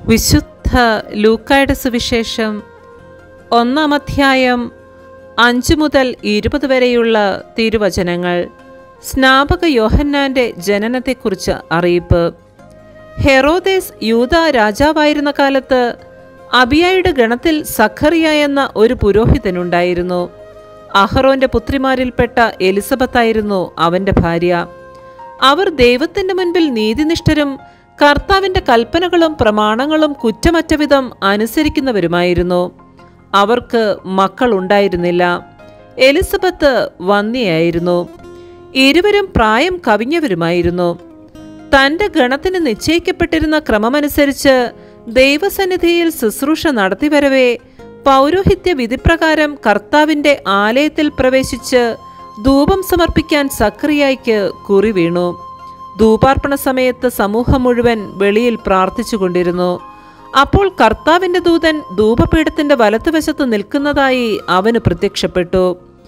വിശുദ്ധ ലൂക്കായുടെ സുവിശേഷം ഒന്നാം അധ്യായം അഞ്ച് മുതൽ ഇരുപത് വരെയുള്ള തിരുവചനങ്ങൾ സ്നാപക യോഹന്നാന്റെ ജനനത്തെക്കുറിച്ച് അറിയിപ്പ് ഹെറോദേസ് യൂത രാജാവായിരുന്ന കാലത്ത് അബിയായുടെ ഗണത്തിൽ സഖറിയ എന്ന ഒരു പുരോഹിതനുണ്ടായിരുന്നു അഹറോന്റെ പുത്രിമാരിൽപ്പെട്ട എലിസബത്തായിരുന്നു അവന്റെ ഭാര്യ അവർ ദൈവത്തിന്റെ മുൻപിൽ നീതിനിഷ്ഠരും കർത്താവിന്റെ കൽപ്പനകളും പ്രമാണങ്ങളും കുറ്റമറ്റ വിധം അനുസരിക്കുന്നവരുമായിരുന്നു അവർക്ക് മക്കൾ ഉണ്ടായിരുന്നില്ല എലിസബത്ത് വന്യയായിരുന്നു ഇരുവരും പ്രായം കവിഞ്ഞവരുമായിരുന്നു തന്റെ ഗണത്തിന് നിശ്ചയിക്കപ്പെട്ടിരുന്ന ക്രമമനുസരിച്ച് ദൈവസന്നിധിയിൽ ശുശ്രൂഷ നടത്തിവരവേ പൗരോഹിത്യ വിധിപ്രകാരം കർത്താവിന്റെ ആലയത്തിൽ പ്രവേശിച്ച് ധൂപം സമർപ്പിക്കാൻ സക്രിയായ്ക്ക് കുറി വീണു ധൂപാർപ്പണ സമയത്ത് സമൂഹം മുഴുവൻ വെളിയിൽ പ്രാർത്ഥിച്ചുകൊണ്ടിരുന്നു അപ്പോൾ കർത്താവിന്റെ ദൂതൻ ധൂപപീഠത്തിന്റെ വലത്തുവശത്ത് നിൽക്കുന്നതായി അവന് പ്രത്യക്ഷപ്പെട്ടു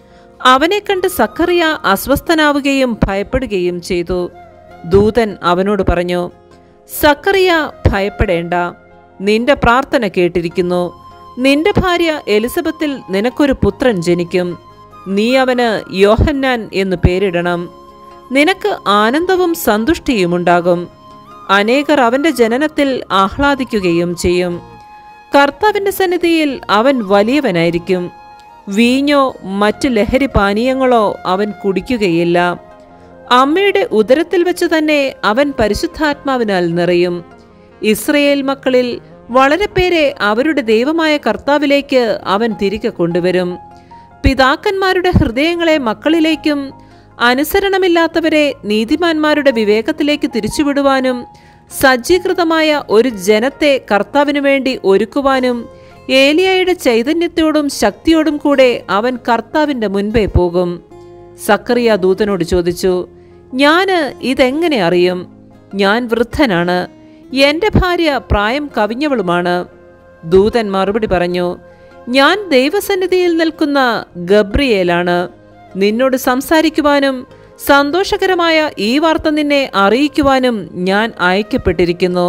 അവനെ കണ്ട് സക്കറിയ അസ്വസ്ഥനാവുകയും ഭയപ്പെടുകയും ചെയ്തു ദൂതൻ അവനോട് പറഞ്ഞു സക്കറിയ ഭയപ്പെടേണ്ട നിന്റെ പ്രാർത്ഥന കേട്ടിരിക്കുന്നു നിന്റെ ഭാര്യ എലിസബത്തിൽ നിനക്കൊരു പുത്രൻ ജനിക്കും നീ അവന് യോഹന്നാൻ എന്ന് പേരിടണം നിനക്ക് ആനന്ദവും സന്തുഷ്ടിയും ഉണ്ടാകും അനേകർ അവന്റെ ജനനത്തിൽ ആഹ്ലാദിക്കുകയും ചെയ്യും കർത്താവിന്റെ സന്നിധിയിൽ അവൻ വലിയവനായിരിക്കും വീഞ്ഞോ മറ്റ് ലഹരി പാനീയങ്ങളോ അവൻ കുടിക്കുകയില്ല അമ്മയുടെ ഉദരത്തിൽ വെച്ച് തന്നെ അവൻ പരിശുദ്ധാത്മാവിനാൽ നിറയും ഇസ്രയേൽ മക്കളിൽ വളരെ പേരെ അവരുടെ ദൈവമായ കർത്താവിലേക്ക് അവൻ തിരികെ കൊണ്ടുവരും പിതാക്കന്മാരുടെ ഹൃദയങ്ങളെ മക്കളിലേക്കും അനുസരണമില്ലാത്തവരെ നീതിമാന്മാരുടെ വിവേകത്തിലേക്ക് തിരിച്ചുവിടുവാനും സജ്ജീകൃതമായ ഒരു ജനത്തെ കർത്താവിനു വേണ്ടി ഒരുക്കുവാനും ഏലിയായുടെ ചൈതന്യത്തോടും ശക്തിയോടും കൂടെ അവൻ കർത്താവിന്റെ മുൻപേ പോകും സക്കറിയ ദൂതനോട് ചോദിച്ചു ഞാന് ഇതെങ്ങനെ അറിയും ഞാൻ വൃദ്ധനാണ് എന്റെ ഭാര്യ പ്രായം കവിഞ്ഞവളുമാണ് ദൂതൻ മറുപടി പറഞ്ഞു ഞാൻ ദൈവസന്നിധിയിൽ നിൽക്കുന്ന ഗബ്രിയേലാണ് നിന്നോട് സംസാരിക്കുവാനും സന്തോഷകരമായ ഈ വാർത്ത നിന്നെ അറിയിക്കുവാനും ഞാൻ അയക്കപ്പെട്ടിരിക്കുന്നു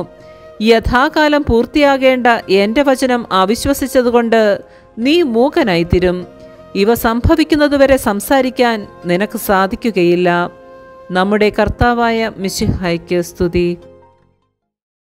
യഥാകാലം പൂർത്തിയാകേണ്ട എന്റെ വചനം അവിശ്വസിച്ചതുകൊണ്ട് നീ മൂകനായിത്തീരും ഇവ സംഭവിക്കുന്നതുവരെ സംസാരിക്കാൻ നിനക്ക് സാധിക്കുകയില്ല നമ്മുടെ കർത്താവായ മിശിഹായ്ക്ക് സ്തുതി